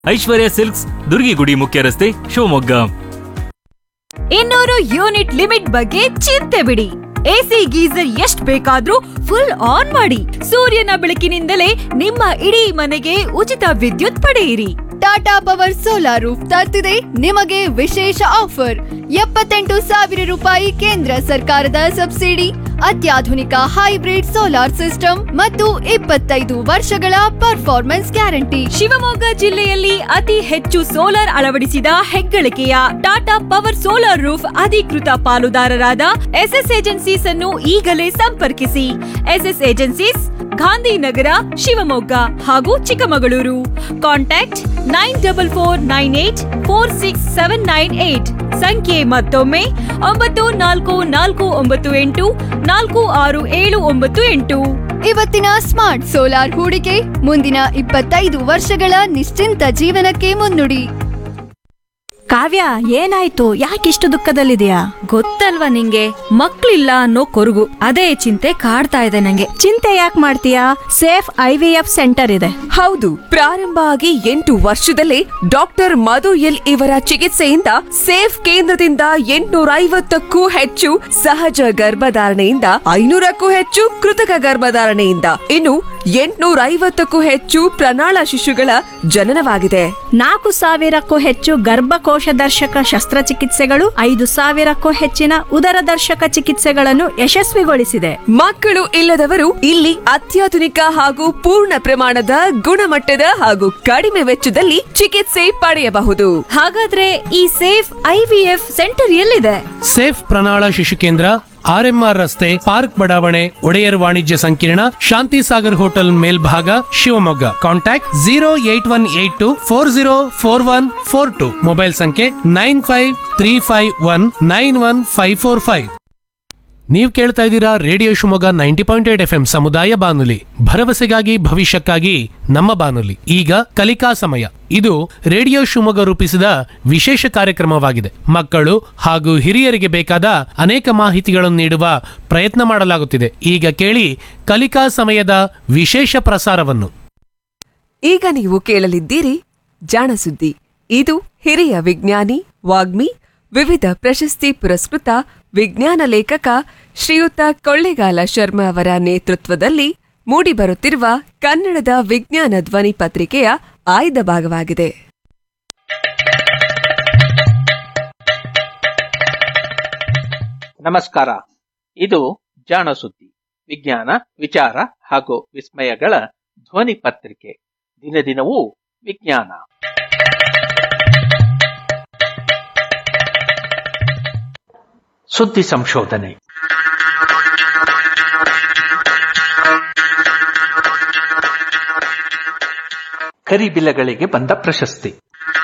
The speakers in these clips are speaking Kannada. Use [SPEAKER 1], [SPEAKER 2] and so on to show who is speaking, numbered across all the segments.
[SPEAKER 1] ಐಶ್ವರ್ಯ ಸಿಲ್ಕ್ಸ್ ದುರ್ಗಿಗುಡಿ ಮುಖ್ಯ ರಸ್ತೆ ಶಿವಮೊಗ್ಗ
[SPEAKER 2] ಇನ್ನೂರು ಯೂನಿಟ್ ಲಿಮಿಟ್ ಬಗ್ಗೆ ಚಿಂತೆ ಬಿಡಿ ಎಸಿ ಗೀಸರ್ ಎಷ್ಟ್ ಬೇಕಾದ್ರೂ ಫುಲ್ ಆನ್ ಮಾಡಿ ಸೂರ್ಯನ ಬೆಳಕಿನಿಂದಲೇ ನಿಮ್ಮ ಇಡೀ ಮನೆಗೆ ಉಚಿತ ವಿದ್ಯುತ್ ಪಡೆಯಿರಿ
[SPEAKER 3] ಟಾಟಾ ಪವರ್ ಸೋಲಾರ್ ರೂಫ್ ತರ್ತಿದೆ ನಿಮಗೆ ವಿಶೇಷ ಆಫರ್ ಎಪ್ಪತ್ತೆಂಟು ಸಾವಿರ ರೂಪಾಯಿ ಕೇಂದ್ರ ಸರ್ಕಾರದ ಸಬ್ಸಿಡಿ ಅತ್ಯಾಧುನಿಕ ಹೈಬ್ರಿಡ್ ಸೋಲಾರ್ ಸಿಸ್ಟಮ್ ಮತ್ತು ಇಪ್ಪತ್ತೈದು ವರ್ಷಗಳ ಪರ್ಫಾರ್ಮೆನ್ಸ್ ಗ್ಯಾರಂಟಿ
[SPEAKER 2] ಶಿವಮೊಗ್ಗ ಜಿಲ್ಲೆಯಲ್ಲಿ ಅತಿ ಹೆಚ್ಚು ಸೋಲಾರ್ ಅಳವಡಿಸಿದ ಹೆಗ್ಗಳಿಕೆಯ ಟಾಟಾ ಪವರ್ ಸೋಲಾರ್ ರೂಫ್ ಅಧಿಕೃತ ಪಾಲುದಾರರಾದ ಎಸ್ಎಸ್ ಏಜೆನ್ಸೀಸ್ ಅನ್ನು ಈಗಲೇ ಸಂಪರ್ಕಿಸಿ ಎಸ್ಎಸ್ ಏಜೆನ್ಸೀಸ್ ಗಾಂಧಿನಗರ ಶಿವಮೊಗ್ಗ ಹಾಗೂ Chikkamagaluru contact nine double four nine eight four six seven nine eight ಸಂಖ್ಯೆ ಮತ್ತೊಮ್ಮೆ ಒಂಬತ್ತು ನಾಲ್ಕು ನಾಲ್ಕು ಒಂಬತ್ತು ಎಂಟು ನಾಲ್ಕು ಆರು ಏಳು ಒಂಬತ್ತು ಎಂಟು
[SPEAKER 3] ಇವತ್ತಿನ ಸ್ಮಾರ್ಟ್ ಸೋಲಾರ್ ಹೂಡಿಕೆ ಮುಂದಿನ ಇಪ್ಪತ್ತೈದು ವರ್ಷಗಳ ನಿಶ್ಚಿಂತ ಜೀವನಕ್ಕೆ ಮುನ್ನುಡಿ
[SPEAKER 4] ಕಾವ್ಯ ಏನಾಯ್ತು ಯಾಕಿಷ್ಟು ದುಃಖದಲ್ಲಿದೆಯಾ
[SPEAKER 2] ಗೊತ್ತಲ್ವಾ ನಿಂಗೆ ಮಕ್ಳಿಲ್ಲ ಅನ್ನೋ ಕೊರಗು ಅದೇ ಚಿಂತೆ ಕಾಡ್ತಾ ಇದೆ ನಂಗೆ
[SPEAKER 4] ಚಿಂತೆ ಯಾಕೆ ಮಾಡ್ತೀಯಾ safe I V F centre ಇದೆ
[SPEAKER 5] ಹೌದು ಪ್ರಾರಂಭ ಆಗಿ ಎಂಟು ವರ್ಷದಲ್ಲೇ ಡಾಕ್ಟರ್ ಮಧು ಎಲ್ ಇವರ ಚಿಕಿತ್ಸೆಯಿಂದ ಸೇಫ್ ಕೇಂದ್ರದಿಂದ ಎಂಟುನೂರ ಐವತ್ತಕ್ಕೂ ಹೆಚ್ಚು ಸಹಜ ಗರ್ಭಧಾರಣೆಯಿಂದ ಐನೂರಕ್ಕೂ ಹೆಚ್ಚು ಕೃತಕ ಗರ್ಭಧಾರಣೆಯಿಂದ ಇನ್ನು ಎಂಟುನೂರ ಐವತ್ತಕ್ಕೂ ಹೆಚ್ಚು ಪ್ರಣಾಳ ಶಿಶುಗಳ ಜನನವಾಗಿದೆ
[SPEAKER 4] ನಾಲ್ಕು ಸಾವಿರಕ್ಕೂ ಹೆಚ್ಚು ಗರ್ಭಕೋಶ ದರ್ಶಕ ಶಸ್ತ್ರಚಿಕಿತ್ಸೆಗಳು ಐದು ಸಾವಿರಕ್ಕೂ ಹೆಚ್ಚಿನ ಉದರ ದರ್ಶಕ ಚಿಕಿತ್ಸೆಗಳನ್ನು ಯಶಸ್ವಿಗೊಳಿಸಿದೆ
[SPEAKER 5] ಮಕ್ಕಳು ಇಲ್ಲದವರು ಇಲ್ಲಿ ಅತ್ಯಾಧುನಿಕ ಹಾಗೂ ಪೂರ್ಣ ಪ್ರಮಾಣದ ಗುಣಮಟ್ಟದ ಹಾಗೂ ಕಡಿಮೆ ವೆಚ್ಚದಲ್ಲಿ ಚಿಕಿತ್ಸೆ ಪಡೆಯಬಹುದು
[SPEAKER 2] ಹಾಗಾದ್ರೆ ಈ ಸೇಫ್ ಐವಿಎಫ್ ಸೆಂಟರ್ ಎಲ್ಲಿದೆ
[SPEAKER 6] ಸೇಫ್ ಪ್ರಣಾಳ ಶಿಶು ಕೇಂದ್ರ ಆರ್ಎಂಆರ್ ರಸ್ತೆ ಪಾರ್ಕ್ ಬಡಾವಣೆ ಒಡೆಯರ್ ವಾಣಿಜ್ಯ ಸಂಕೀರ್ಣ ಶಾಂತಿ ಸಾಗರ್ ಹೋಟೆಲ್ ಮೇಲ್ಭಾಗ Shivamogga contact zero eight one eight two four zero four one four two mobile ಸಂಖ್ಯೆ nine five three five one nine one five four five ನೀವು ಕೇಳ್ತಾ ಇದ್ದೀರಾ radio Shivamogga ninety point eight F M ಸಮುದಾಯ ಬಾನುಲಿ ಭರವಸೆಗಾಗಿ ಭವಿಷ್ಯಕ್ಕಾಗಿ ನಮ್ಮ ಬಾನುಲಿ ಈಗ ಕಲಿಕಾ ಸಮಯ ಇದು ರೇಡಿಯೋ ಶಿವಮೊಗ್ಗ ರೂಪಿಸಿದ ವಿಶೇಷ ಕಾರ್ಯಕ್ರಮವಾಗಿದೆ ಮಕ್ಕಳು ಹಾಗೂ ಹಿರಿಯರಿಗೆ ಬೇಕಾದ ಅನೇಕ ಮಾಹಿತಿಗಳನ್ನು ನೀಡುವ ಪ್ರಯತ್ನ ಮಾಡಲಾಗುತ್ತಿದೆ ಈಗ ಕೇಳಿ ಕಲಿಕಾ ಸಮಯದ ವಿಶೇಷ ಪ್ರಸಾರವನ್ನು
[SPEAKER 5] ಈಗ ನೀವು ಕೇಳಲಿದ್ದೀರಿ ಜಾಣಸುದ್ದಿ ಇದು ಹಿರಿಯ ವಿಜ್ಞಾನಿ ವಾಗ್ಮಿ ವಿವಿಧ ಪ್ರಶಸ್ತಿ ಪುರಸ್ಕೃತ ವಿಜ್ಞಾನ ಲೇಖಕ ಶ್ರೀಯುತ ಕೊಳ್ಳೆಗಾಲ ಶರ್ಮಾ ಅವರ ನೇತೃತ್ವದಲ್ಲಿ ಮೂಡಿಬರುತ್ತಿರುವ ಕನ್ನಡದ ವಿಜ್ಞಾನ ಧ್ವನಿ ಪತ್ರಿಕೆಯ ಆಯ್ದ ಭಾಗವಾಗಿದೆ
[SPEAKER 7] ನಮಸ್ಕಾರ ಇದು ಜಾಣ ಸುದ್ದಿ ವಿಜ್ಞಾನ ವಿಚಾರ ಹಾಗೂ ವಿಸ್ಮಯಗಳ ಧ್ವನಿ ಪತ್ರಿಕೆ ದಿನ ದಿನವೂ ವಿಜ್ಞಾನ ಸುದ್ದಿ ಸಂಶೋಧನೆ ಕರಿಬಿಲಗಳಿಗೆ ಬಂದ ಪ್ರಶಸ್ತಿ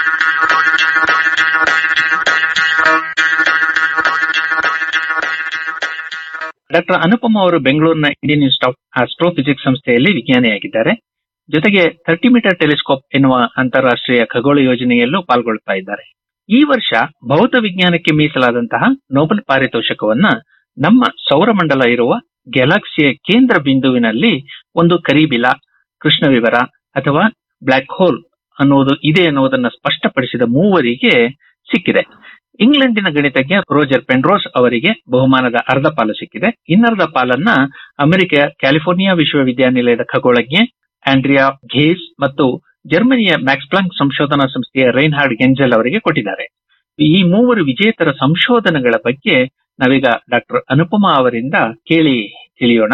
[SPEAKER 8] ಡಾಕ್ಟರ್ ಅನುಪಮ ಅವರು ಬೆಂಗಳೂರಿನ ಇಂಡಿಯನ್ ಇನ್ಸ್ಟಿಟ್ಯೂಟ್ ಆಫ್ ಆಸ್ಟ್ರೋಫಿಸಿಕ್ಸ್ ಸಂಸ್ಥೆಯಲ್ಲಿ ವಿಜ್ಞಾನಿಯಾಗಿದ್ದಾರೆ ಜೊತೆಗೆ ಥರ್ಟಿ ಮೀಟರ್ ಟೆಲಿಸ್ಕೋಪ್ ಎನ್ನುವ ಅಂತಾರಾಷ್ಟ್ರೀಯ ಖಗೋಳ ಯೋಜನೆಯಲ್ಲೂ ಪಾಲ್ಗೊಳ್ತಾ ಇದ್ದಾರೆ ಈ ವರ್ಷ ಭೌತ ವಿಜ್ಞಾನಕ್ಕೆ ಮೀಸಲಾದಂತಹ ನೋಬೆಲ್ ಪಾರಿತೋಷಕವನ್ನ ನಮ್ಮ ಸೌರಮಂಡಲ ಇರುವ ಗ್ಯಾಲಕ್ಸಿಯ ಕೇಂದ್ರ ಬಿಂದುವಿನಲ್ಲಿ ಒಂದು ಕರಿಬಿಲ ಕೃಷ್ಣ ವಿವರ ಅಥವಾ ಬ್ಲಾಕ್ ಹೋಲ್ ಅನ್ನುವುದು ಇದೆ ಅನ್ನುವುದನ್ನ ಸ್ಪಷ್ಟಪಡಿಸಿದ ಮೂವರಿಗೆ ಸಿಕ್ಕಿದೆ ಇಂಗ್ಲೆಂಡಿನ ಗಣಿತಜ್ಞ ರೋಜರ್ ಪೆಂಡ್ರೋಸ್ ಅವರಿಗೆ ಬಹುಮಾನದ ಅರ್ಧ ಪಾಲು ಸಿಕ್ಕಿದೆ ಇನ್ನರ್ಧ ಪಾಲನ್ನ ಅಮೆರಿಕ ಕ್ಯಾಲಿಫೋರ್ನಿಯಾ ವಿಶ್ವವಿದ್ಯಾನಿಲಯದ ಖಗೋಳಜ್ಞೆ ಆಂಡ್ರಿಯಾ ಘೇಸ್ ಮತ್ತು ಜರ್ಮನಿಯ ಮ್ಯಾಕ್ಸ್ ಪ್ಲಾಂಕ್ ಸಂಶೋಧನಾ ಸಂಸ್ಥೆಯ ರೈನ್ಹಾರ್ಡ್ ಗೆಂಜೆಲ್ ಅವರಿಗೆ ಕೊಟ್ಟಿದ್ದಾರೆ ಈ ಮೂವರು ವಿಜೇತರ ಸಂಶೋಧನೆಗಳ ಬಗ್ಗೆ ನಾವೀಗ ಡಾಕ್ಟರ್ ಅನುಪಮಾ ಅವರಿಂದ ಕೇಳಿ ತಿಳಿಯೋಣ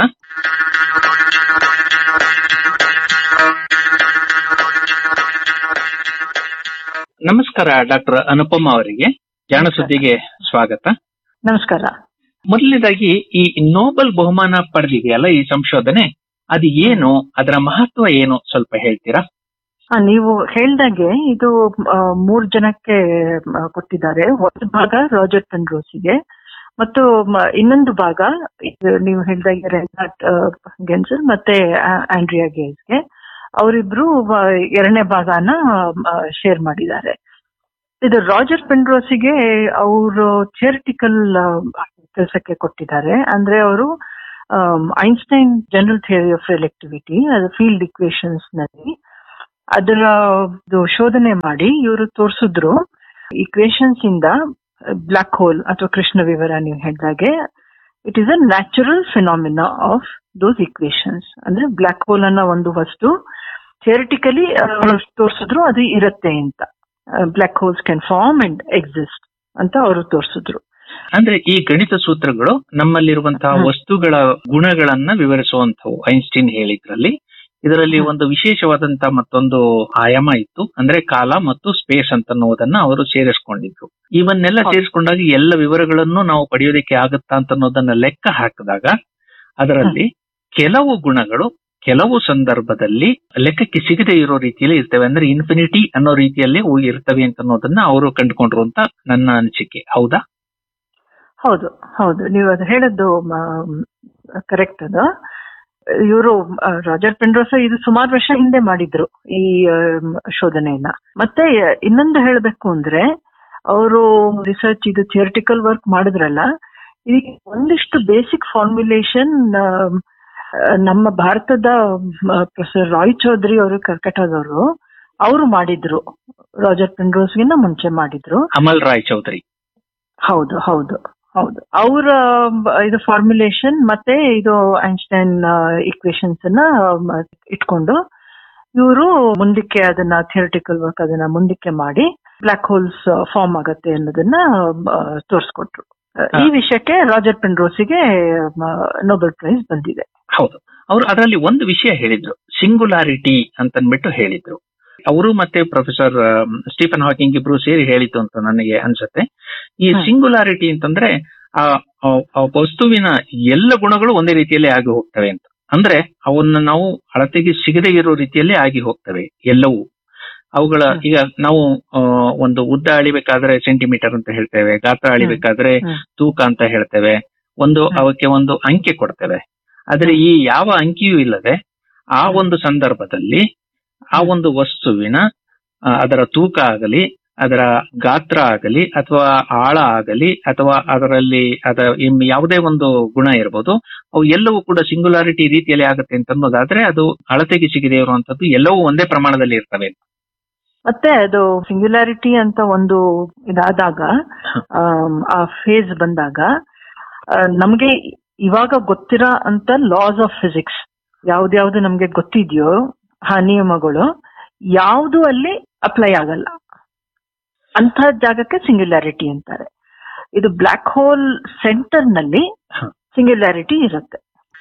[SPEAKER 8] ನಮಸ್ಕಾರ ಡಾಕ್ಟರ್ ಅನುಪಮಾ ಅವರಿಗೆ ಜಾಣ ಸುದ್ದಿಗೆ ಸ್ವಾಗತ
[SPEAKER 9] ನಮಸ್ಕಾರ
[SPEAKER 8] ಮೊದಲನೇದಾಗಿ ಈ ನೋಬೆಲ್ ಬಹುಮಾನ ಪಡೆದಿದೆಯಲ್ಲ ಈ ಸಂಶೋಧನೆ ಅದು ಏನು ಅದರ ಮಹತ್ವ ಏನು ಸ್ವಲ್ಪ ಹೇಳ್ತೀರಾ
[SPEAKER 9] ಆ, ನೀವು ಹೇಳ್ದಾಗೆ ಇದು ಆ, ಮೂರ್ ಜನಕ್ಕೆ ಆ, ಕೊಟ್ಟಿದ್ದಾರೆ ಒಂದು ಭಾಗ ರಾಜರ್ ಪೆನ್ರೋಸಿಗೆ ಮತ್ತು ಮ- ಇನ್ನೊಂದು ಭಾಗ ಇದು ನೀವು ಹೇಳ್ದಾಗೆ ರೆನಾಟ್ ಗೆನ್ಸಲ್ ಮತ್ತೆ ಆ- ಆಂಡ್ರಿಯಾ ಗೇಜ್ಗೆ ಅವರಿಬ್ರು ಎರಡನೇ ಭಾಗನ ಶೇರ್ ಮಾಡಿದ್ದಾರೆ ಇದು ರಾಜರ್ ಪೆಂಡ್ರೋಸಿಗೆ ಅವರು ಥಿಯರಿಟಿಕಲ್ ಕೆಲಸಕ್ಕೆ ಕೊಟ್ಟಿದ್ದಾರೆ ಅಂದ್ರೆ ಅವರು Einstein general theory of relativity ಅದು ಫೀಲ್ಡ್ ಇಕ್ವೇಶನ್ಸ್ ನಲ್ಲಿ ಅದರ ಇದು ಶೋಧನೆ ಮಾಡಿ ಇವರು ತೋರಿಸಿದ್ರು ಇಕ್ವೇಶನ್ಸ್ ಇಂದ ಬ್ಲಾಕ್ ಹೋಲ್ ಅಥವಾ ಕೃಷ್ಣ ವಿವರ ನೀವು ಹೇಳಿದಾಗೆ it is a natural phenomena of those equations ಅಂದ್ರೆ ಬ್ಲಾಕ್ ಹೋಲ್ ಅನ್ನೋ ಒಂದು ವಸ್ತು ಥಿಯರಿಟಿಕಲಿ ತೋರಿಸಿದ್ರು ಅದು ಇರುತ್ತೆ ಅಂತ black holes can form and exist ಅಂತ ಅವರು ತೋರಿಸಿದ್ರು
[SPEAKER 8] ಅಂದ್ರೆ ಈ ಗಣಿತ ಸೂತ್ರಗಳು ನಮ್ಮಲ್ಲಿರುವಂತಹ
[SPEAKER 9] ಹ್ಮ್.
[SPEAKER 8] ವಸ್ತುಗಳ ಗುಣಗಳನ್ನ ವಿವರಿಸುವಂತವು ಐನ್ಸ್ಟೀನ್ ಹೇಳಿದ್ರಲ್ಲಿ ಇದರಲ್ಲಿ
[SPEAKER 9] ಹ್ಮ್.
[SPEAKER 8] ಒಂದು ವಿಶೇಷವಾದಂತಹ ಮತ್ತೊಂದು ಆಯಾಮ ಇತ್ತು ಅಂದ್ರೆ ಕಾಲ ಮತ್ತು ಸ್ಪೇಸ್ ಅಂತ ಅನ್ನೋದನ್ನ ಅವರು ಸೇರಿಸ್ಕೊಂಡಿದ್ರು ಇವನ್ನೆಲ್ಲ
[SPEAKER 9] ಹೌದು.
[SPEAKER 8] ಸೇರಿಸ್ಕೊಂಡಾಗ ಎಲ್ಲ ವಿವರಗಳನ್ನು ನಾವು ಪಡೆಯೋದಕ್ಕೆ ಆಗುತ್ತಾ ಅಂತ ಅನ್ನೋದನ್ನ ಲೆಕ್ಕ ಹಾಕಿದಾಗ ಅದರಲ್ಲಿ ಕೆಲವು ಗುಣಗಳು ಕೆಲವು ಸಂದರ್ಭದಲ್ಲಿ ಲೆಕ್ಕಕ್ಕೆ ಸಿಗದೆ ಇರೋ ರೀತಿಯಲ್ಲಿ ಇರ್ತವೆ ಅಂದ್ರೆ ಇನ್ಫಿನಿಟಿ ಅನ್ನೋ ರೀತಿಯಲ್ಲಿ ಅವು ಇರ್ತವೆ ಅಂತ ಅನ್ನೋದನ್ನ ಅವರು ಕಂಡುಕೊಂಡ್ರು ಅಂತ ನನ್ನ ಅನಿಸಿಕೆ ಹೌದಾ
[SPEAKER 9] ಹೌದು ಹೌದು ನೀವು ಅದು ಹೇಳದ್ದು ಕರೆಕ್ಟ್ ಅದು ಇವರು ರಾಜರ್ ಪೆಂಡ್ರೋಸ ಇದು ಸುಮಾರು ವರ್ಷ ಹಿಂದೆ ಮಾಡಿದ್ರು ಈ ಆಮ್, ಶೋಧನೆಯನ್ನ ಮತ್ತೆ ಇನ್ನೊಂದು ಹೇಳಬೇಕು ಅಂದ್ರೆ ಅವರು ರಿಸರ್ಚ್ ಇದು ಥಿಯರಿಟಿಕಲ್ ವರ್ಕ್ ಮಾಡಿದ್ರಲ್ಲ ಇದಕ್ಕೆ ಒಂದಿಷ್ಟು ಬೇಸಿಕ್ ಫಾರ್ಮುಲೇಷನ್ ನಮ್ಮ ಭಾರತದ ಪ್ರೊಫೆಸರ್ ರಾಯ್ ಚೌಧರಿ ಅವರು ಕರ್ಕಟದವರು ಅವರು ಮಾಡಿದ್ರು ರಾಜರ್ ಪೆಂಡ್ರೋಸ್ಗಿನ್ನ ಮುಂಚೆ ಮಾಡಿದ್ರು
[SPEAKER 8] ಅಮಲ್ ರಾಯ್ ಚೌಧರಿ
[SPEAKER 9] ಹೌದು ಹೌದು ಹೌದು ಅವರ ಇದು ಫಾರ್ಮುಲೇಷನ್ ಮತ್ತೆ ಇದು ಐನ್ಸ್ಟೈನ್ ಇಕ್ವೇಶನ್ಸ್ ಅನ್ನ ಮ, ಇಟ್ಕೊಂಡು ಇವರು ಮುಂದಕ್ಕೆ ಅದನ್ನ ಥಿಯರಿಟಿಕಲ್ ವರ್ಕ್ ಅದನ್ನ ಮುಂದಕ್ಕೆ ಮಾಡಿ ಬ್ಲಾಕ್ ಹೋಲ್ಸ್ ಫಾರ್ಮ್ ಆಗತ್ತೆ ಅನ್ನೋದನ್ನ ತೋರಿಸ್ಕೊಟ್ರು ಈ ವಿಷಯಕ್ಕೆ ರಾಜರ್ ಪೆಂಡ್ರೋಸಿಗೆ ನೊಬೆಲ್ ಪ್ರೈಸ್ ಬಂದಿದೆ
[SPEAKER 8] ಹೌದು ಅವರು ಅದರಲ್ಲಿ ಒಂದು ವಿಷಯ ಹೇಳಿದ್ರು ಸಿಂಗುಲಾರಿಟಿ ಅಂತ ಅಂದ್ಬಿಟ್ಟು ಹೇಳಿದ್ರು ಅವರು ಮತ್ತೆ ಪ್ರೊಫೆಸರ್ ಸ್ಟೀಫನ್ ಹಾಕಿಂಗ್ ಇಬ್ರು ಸೇರಿ ಹೇಳಿತು ಅಂತ ನನಗೆ ಅನ್ಸುತ್ತೆ ಈ
[SPEAKER 9] ಹ್ಮ್.
[SPEAKER 8] ಸಿಂಗುಲಾರಿಟಿ ಅಂತಂದ್ರೆ ಆ ಆ- ಆ ವಸ್ತುವಿನ ಎಲ್ಲ ಗುಣಗಳು ಒಂದೇ ರೀತಿಯಲ್ಲಿ ಆಗಿ ಹೋಗ್ತವೆ ಅಂತ ಅಂದ್ರೆ ಅವನ್ನ ನಾವು ಅಳತೆಗೆ ಸಿಗದೇ ಇರೋ ರೀತಿಯಲ್ಲಿ ಆಗಿ ಹೋಗ್ತವೆ ಎಲ್ಲವೂ ಅವುಗಳ
[SPEAKER 9] ಹ್ಮ್.
[SPEAKER 8] ಈಗ ನಾವು ಆ, ಒಂದು ಉದ್ದ ಅಳಿಬೇಕಾದ್ರೆ ಸೆಂಟಿಮೀಟರ್ ಅಂತ ಹೇಳ್ತೇವೆ ಗಾತ್ರ ಅಳಿಬೇಕಾದ್ರೆ
[SPEAKER 9] ಹ್ಮ್.
[SPEAKER 8] ತೂಕ ಅಂತ ಹೇಳ್ತೇವೆ ಒಂದು
[SPEAKER 9] ಹ್ಮ್.
[SPEAKER 8] ಅವಕ್ಕೆ ಒಂದು ಅಂಕೆ ಕೊಡ್ತೇವೆ ಆದ್ರೆ ಈ ಯಾವ ಅಂಕಿಯೂ ಇಲ್ಲದೆ ಆ ಒಂದು ಸಂದರ್ಭದಲ್ಲಿ ಆ ಒಂದು ವಸ್ತುವಿನ ಆ, ಅದರ ತೂಕ ಆಗಲಿ ಅದರ ಗಾತ್ರ ಆಗಲಿ ಅಥವಾ ಆಳ ಆಗಲಿ ಅಥವಾ ಅದರಲ್ಲಿ ಅದ ಇನ್ ಯಾವುದೇ ಒಂದು ಗುಣ ಇರಬಹುದು ಅವು ಎಲ್ಲವೂ ಕೂಡ ಸಿಂಗುಲಾರಿಟಿ ರೀತಿಯಲ್ಲಿ ಆಗುತ್ತೆ ಅಂತ ಅನ್ನೋದಾದ್ರೆ ಅದು ಅಳತೆಗೆ ಸಿಗದೆ ಇರುವಂತದ್ದು ಎಲ್ಲವೂ ಒಂದೇ ಪ್ರಮಾಣದಲ್ಲಿ ಇರ್ತವೆ
[SPEAKER 9] ಮತ್ತೆ ಅದು ಸಿಂಗ್ಯುಲಾರಿಟಿ ಅಂತ ಒಂದು ಇದಾದಾಗ ಆಮ್, ಆ ಫೇಸ್ ಬಂದಾಗ ಆ, ನಮ್ಗೆ ಇವಾಗ ಗೊತ್ತಿರೋ ಅಂತ ಲಾಸ್ ಆಫ್ ಫಿಸಿಕ್ಸ್ ಯಾವ್ದ್ಯಾವ್ದು ನಮ್ಗೆ ಗೊತ್ತಿದ್ಯೋ ಆ ನಿಯಮಗಳು ಯಾವುದು ಅಲ್ಲಿ ಅಪ್ಲೈ ಆಗಲ್ಲ ಅಂತ ಜಾಗಕ್ಕೆ ಸಿಂಗ್ಯುಲಾರಿಟಿ ಅಂತಾರೆ ಇದು ಬ್ಲ್ಯಾಕ್ ಹೋಲ್ ಸೆಂಟರ್ ನಲ್ಲಿ
[SPEAKER 8] ಹ.
[SPEAKER 9] ಸಿಂಗ್ಯುಲಾರಿಟಿ ಇರುತ್ತೆ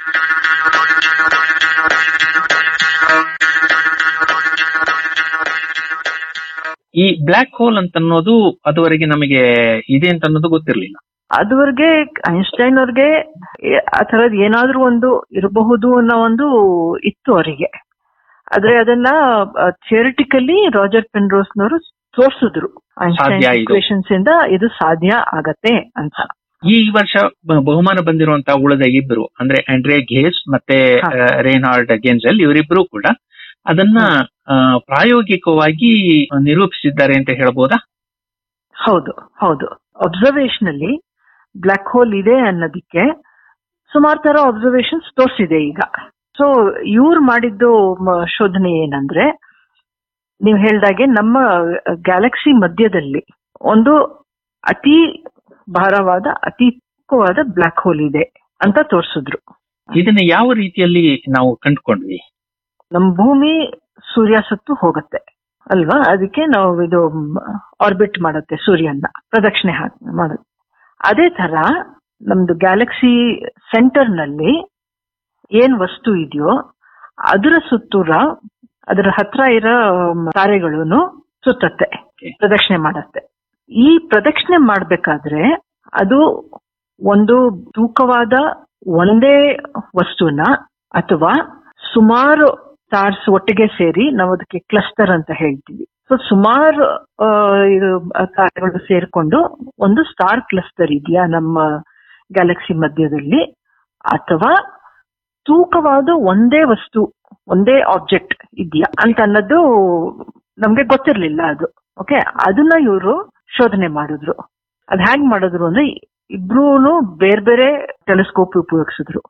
[SPEAKER 8] ಈ ಬ್ಲ್ಯಾಕ್ ಹೋಲ್ ಅಂತ ಅನ್ನೋದು ಅದುವರೆಗೆ ನಮಗೆ ಇದೆ ಅಂತ ಅನ್ನೋದು ಗೊತ್ತಿರಲಿಲ್ಲ
[SPEAKER 9] ಅದುವರೆಗೆ ಐನ್ಸ್ಟೈನ್ ಅವ್ರಿಗೆ ಏ- ಆ ತರದ್ ಏನಾದ್ರೂ ಒಂದು ಇರಬಹುದು ಅನ್ನೋ ಒಂದು ಇತ್ತು ಅವರಿಗೆ ಆದ್ರೆ ಅದನ್ನ ಥಿಯರಿಟಿಕಲಿ ರಾಜರ್ ಪೆನ್ರೋಸ್ನವರು ತೋರ್ಸಿದ್ರು ಐನ್ಸ್ಟೈನ್
[SPEAKER 8] ಸಾಧ್ಯ ಇದು.
[SPEAKER 9] ಇಕ್ವೇಶನ್ಸ್ ಇಂದ ಇದು ಸಾಧ್ಯ ಆಗತ್ತೆ ಅಂತ
[SPEAKER 8] ಈ ವರ್ಷ ಬ- ಬಹುಮಾನ ಬಂದಿರುವಂತಹ ಉಳಿದ ಇಬ್ರು ಅಂದ್ರೆ ಆಂಡ್ರಿಯಾ ಘೇಸ್ ಮತ್ತೆ
[SPEAKER 9] ಹ.
[SPEAKER 8] ಆ, ರೇನಾಲ್ಡ್ ಗೆನ್ಸೆಲ್ ಇವರಿಬ್ರು ಕೂಡ ಅದನ್ನ ಆ, ಪ್ರಾಯೋಗಿಕವಾಗಿ ನಿರೂಪಿಸಿದ್ದಾರೆ ಅಂತ ಹೇಳ್ಬೋದಾ
[SPEAKER 9] ಹೌದು ಹೌದು ಅಬ್ಸರ್ವೇಷನ್ ಅಲ್ಲಿ ಬ್ಲ್ಯಾಕ್ ಹೋಲ್ ಇದೆ ಅನ್ನೋದಕ್ಕೆ ಸುಮಾರು ತರ ಅಬ್ಸರ್ವೇಷನ್ಸ್ ತೋರಿಸಿದೆ ಈಗ ಸೊ ಇವ್ರು ಮಾಡಿದ್ದು ಮ- ಶೋಧನೆ ಏನಂದ್ರೆ ನೀವು ಹೇಳ್ದಾಗೆ ನಮ್ಮ ಗ್ಯಾಲಕ್ಸಿ ಮಧ್ಯದಲ್ಲಿ ಒಂದು ಅತಿ ಭಾರವಾದ ಅತಿ ಚಿಕ್ಕವಾದ ಬ್ಲ್ಯಾಕ್ ಹೋಲ್ ಇದೆ ಅಂತ ತೋರಿಸಿದ್ರು
[SPEAKER 8] ಇದನ್ನ ಯಾವ ರೀತಿಯಲ್ಲಿ ನಾವು ಕಂಡುಕೊಂಡ್ವಿ
[SPEAKER 9] ನಮ್ಮ ಭೂಮಿ ಸೂರ್ಯ ಸುತ್ತು ಹೋಗುತ್ತೆ ಅಲ್ವಾ ಅದಕ್ಕೆ ನಾವು ಇದು ಆರ್ಬಿಟ್ ಮಾಡುತ್ತೆ ಸೂರ್ಯನ ಪ್ರದಕ್ಷಿಣೆ ಹಾಕ್ ಮಾಡುತ್ತೆ ಅದೇ ತರ ನಮ್ದು ಗ್ಯಾಲಕ್ಸಿ ಸೆಂಟರ್ ನಲ್ಲಿ ಏನ್ ವಸ್ತು ಇದೆಯೋ ಅದರ ಸುತ್ತೂರ ಅದರ ಹತ್ರ ಇರೋ ತಾರೆಗಳನ್ನು ಸುತ್ತತ್ತೆ ಪ್ರದಕ್ಷಿಣೆ ಮಾಡತ್ತೆ ಈ ಪ್ರದಕ್ಷಿಣೆ ಮಾಡ್ಬೇಕಾದ್ರೆ ಅದು ಒಂದು ತೂಕವಾದ ಒಂದೇ ವಸ್ತುನ ಅಥವಾ ಸುಮಾರು ಸ್ಟಾರ್ಸ್ ಒಟ್ಟಿಗೆ ಸೇರಿ ನಾವು ಅದಕ್ಕೆ ಕ್ಲಸ್ಟರ್ ಅಂತ ಹೇಳ್ತೀವಿ ಸೊ ಸುಮಾರು ಆ, ಇದು ತಾರೆಗಳು ಸೇರ್ಕೊಂಡು ಒಂದು ಸ್ಟಾರ್ ಕ್ಲಸ್ಟರ್ ಇದೆಯಾ ನಮ್ಮ ಗ್ಯಾಲಕ್ಸಿ ಮಧ್ಯದಲ್ಲಿ ಅಥವಾ ತೂಕವಾದ ಒಂದೇ ವಸ್ತು ಒಂದೇ ಆಬ್ಜೆಕ್ಟ್ ಇದೆಯಾ ಅಂತ ಅನ್ನೋದು ನಮ್ಗೆ ಗೊತ್ತಿರ್ಲಿಲ್ಲ ಅದು ಓಕೆ ಅದನ್ನ ಇವರು ಶೋಧನೆ ಮಾಡಿದ್ರು ಅದ್ ಹ್ಯಾಂಗ್ ಮಾಡಿದ್ರು ಅಂದ್ರೆ ಇಬ್ರು ಬೇರೆ ಬೇರೆ ಟೆಲಿಸ್ಕೋಪ್ ಉಪಯೋಗಿಸಿದ್ರು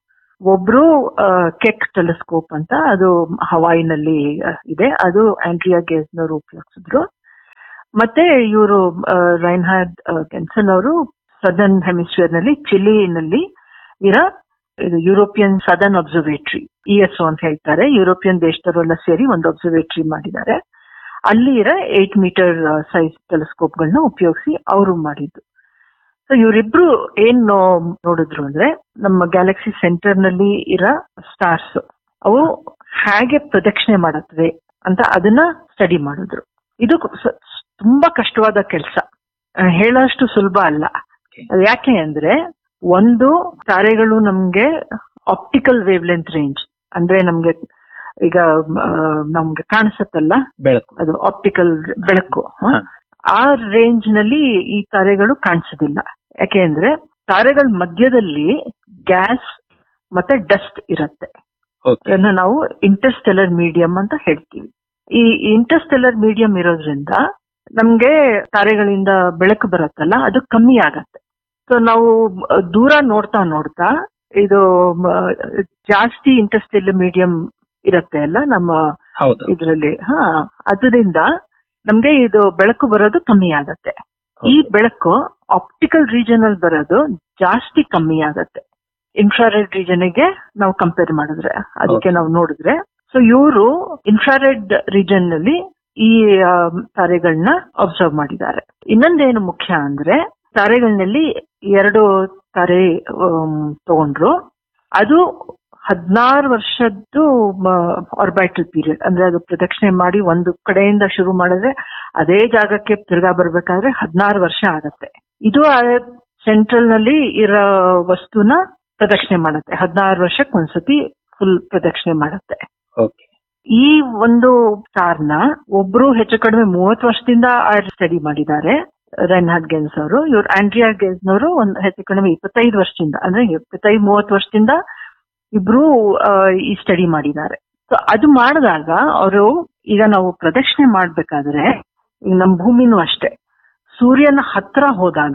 [SPEAKER 9] ಒಬ್ರು ಕೆಕ್ ಟೆಲಿಸ್ಕೋಪ್ ಅಂತ ಅದು ಹವಾಯಿನಲ್ಲಿ ಆ, ಇದೆ ಅದು ಆಂಡ್ರಿಯಾ ಗೇಸ್ನವರು ಉಪಯೋಗಿಸಿದ್ರು ಮತ್ತೆ ಇವರು ರೈನ್ಹಾರ್ಡ್ ಗೆನ್ಸನ್ ಅವರು ಸದರ್ನ್ ಹೆಮಿಸ್ಫಿಯರ್ ನಲ್ಲಿ ಚಿಲಿನಲ್ಲಿ ಇರೋ ಇದು European southern observatory E S ಅಂತ ಹೇಳ್ತಾರೆ ಯುರೋಪಿಯನ್ ದೇಶದವರೆಲ್ಲ ಸೇರಿ ಒಂದು ಅಬ್ಸರ್ವೇಟರಿ ಮಾಡಿದ್ದಾರೆ ಅಲ್ಲಿ ಇರೋ ಏಟ್ ಮೀಟರ್ ಸೈಜ್ ಟೆಲಿಸ್ಕೋಪ್ಗಳನ್ನ ಉಪಯೋಗಿಸಿ ಅವರು ಮಾಡಿದ್ದು ಸೊ ಇವರಿಬ್ರು ಏನ್ ನೋ- ನೋಡಿದ್ರು ಅಂದ್ರೆ ನಮ್ಮ ಗ್ಯಾಲಕ್ಸಿ ಸೆಂಟರ್ ನಲ್ಲಿ ಇರೋ ಸ್ಟಾರ್ಸ್ ಅವು ಹೇಗೆ ಪ್ರದಕ್ಷಿಣೆ ಮಾಡುತ್ತವೆ ಅಂತ ಅದನ್ನ ಸ್ಟಡಿ ಮಾಡಿದ್ರು ಇದು ಸ- ತುಂಬಾ ಕಷ್ಟವಾದ ಕೆಲಸ ಹೇಳೋಷ್ಟು ಸುಲಭ ಅಲ್ಲ ಅದು ಯಾಕೆ ಅಂದ್ರೆ ಒಂದು ತಾರೆಗಳು ನಮ್ಗೆ ಆಪ್ಟಿಕಲ್ ವೇವ್ ಲೆಂತ್ ರೇಂಜ್ ಅಂದ್ರೆ ನಮ್ಗೆ ಈಗ ಆ, ನಮ್ಗೆ ಕಾಣಿಸತ್ತಲ್ಲ
[SPEAKER 8] ಬೆಳಕು
[SPEAKER 9] ಅದು ಆಪ್ಟಿಕಲ್ ಬೆಳಕು ಹ? ಆ ರೇಂಜ್ ನಲ್ಲಿ ಈ ತಾರೆಗಳು ಕಾಣಿಸೋದಿಲ್ಲ ಯಾಕೆ ಅಂದ್ರೆ ತಾರೆಗಳ ಮಧ್ಯದಲ್ಲಿ ಗ್ಯಾಸ್ ಮತ್ತೆ ಡಸ್ಟ್ ಇರತ್ತೆ
[SPEAKER 8] ಓಕೆ
[SPEAKER 9] ಅದನ್ನ ನಾವು ಇಂಟರ್ಸ್ಟೆಲ್ಲರ್ ಮೀಡಿಯಂ ಅಂತ ಹೇಳ್ತೀವಿ ಈ ಇಂಟರ್ಸ್ಟೆಲ್ಲರ್ ಮೀಡಿಯಂ ಇರೋದ್ರಿಂದ ನಮ್ಗೆ ತಾರೆಗಳಿಂದ ಬೆಳಕು ಬರುತ್ತಲ್ಲ ಅದು ಕಮ್ಮಿ ಆಗತ್ತೆ ಸೊ ನಾವು ಆ, ದೂರ ನೋಡ್ತಾ ನೋಡ್ತಾ ಇದು ಮ, ಜಾಸ್ತಿ ಇಂಟರ್ಸ್ಟೆಲ್ಲರ್ ಮೀಡಿಯಂ ಇರತ್ತೆ ಅಲ್ಲ ನಮ್ಮ
[SPEAKER 8] ಹೌದು
[SPEAKER 9] ಇದರಲ್ಲಿ ಹಾ ಅದರಿಂದ ನಮ್ಗೆ ಇದು ಬೆಳಕು ಬರೋದು ಕಮ್ಮಿ ಆಗತ್ತೆ ಈ ಬೆಳಕು ಆಪ್ಟಿಕಲ್ ರೀಜನ್ ಅಲ್ಲಿ ಬರೋದು ಜಾಸ್ತಿ ಕಮ್ಮಿ ಆಗತ್ತೆ ಇನ್ಫ್ರಾರೆಡ್ ರೀಜನ್ ಗೆ ನಾವು ಕಂಪೇರ್ ಮಾಡಿದ್ರೆ ಅದಕ್ಕೆ ನಾವು ನೋಡಿದ್ರೆ ಸೊ ಇವರು ಇನ್ಫ್ರಾರೆಡ್ ರೀಜನ್ ನಲ್ಲಿ ಈ ಆ, ತಾರೆಗಳನ್ನ ಅಬ್ಸರ್ವ್ ಮಾಡಿದ್ದಾರೆ ಇನ್ನೊಂದೇನು ಮುಖ್ಯ ಅಂದ್ರೆ ತಾರೆಗಳಲ್ಲಿ ಎರಡು ತಾರೆ ಆಮ್, ತಗೊಂಡ್ರು ಅದು ಹದಿನಾರು ವರ್ಷದ್ದು ಆರ್ಬೈಟಲ್ ಪೀರಿಯಡ್ ಅಂದ್ರೆ ಅದು ಪ್ರದಕ್ಷಿಣೆ ಮಾಡಿ ಒಂದು ಕಡೆಯಿಂದ ಶುರು ಮಾಡಿದ್ರೆ ಅದೇ ಜಾಗಕ್ಕೆ ತಿರ್ಗಾ ಬರ್ಬೇಕಾದ್ರೆ ಹದಿನಾರು ವರ್ಷ ಆಗತ್ತೆ ಇದು ಸೆಂಟ್ರಲ್ ನಲ್ಲಿ ಇರೋ ವಸ್ತುನ ಪ್ರದಕ್ಷಿಣೆ ಮಾಡುತ್ತೆ ಹದಿನಾರು ವರ್ಷಕ್ಕೆ ಒಂದ್ಸತಿ ಫುಲ್ ಪ್ರದಕ್ಷಿಣೆ ಮಾಡುತ್ತೆ
[SPEAKER 8] ಓಕೆ
[SPEAKER 9] ಈ ಒಂದು ಸ್ಟಾರ್ನ ಒಬ್ರು ಹೆಚ್ಚು ಕಡಿಮೆ ಮೂವತ್ತು ವರ್ಷದಿಂದ ಸ್ಟಡಿ ಮಾಡಿದ್ದಾರೆ ರೆನ್ಹಾರ್ಡ್ ಗೆನ್ಸ್ ಅವರು ಇವ್ರು ಆಂಡ್ರಿಯಾ ಗೆನ್ಸ್ನವರು ಒಂದು ಹೆಚ್ಚು ಕಡಿಮೆ ಇಪ್ಪತ್ತೈದು ವರ್ಷದಿಂದ ಅಂದ್ರೆ ಇಪ್ಪತ್ತೈದು ಮೂವತ್ತು ವರ್ಷದಿಂದ ಇಬ್ರು ಆ, ಈ ಸ್ಟಡಿ ಮಾಡಿದ್ದಾರೆ ಸೊ ಅದು ಮಾಡಿದಾಗ ಅವರು ಈಗ ನಾವು ಪ್ರದಕ್ಷಿಣೆ ಮಾಡ್ಬೇಕಾದ್ರೆ ಈಗ ನಮ್ಮ ಭೂಮಿನೂ ಅಷ್ಟೇ ಸೂರ್ಯನ ಹತ್ರ ಹೋದಾಗ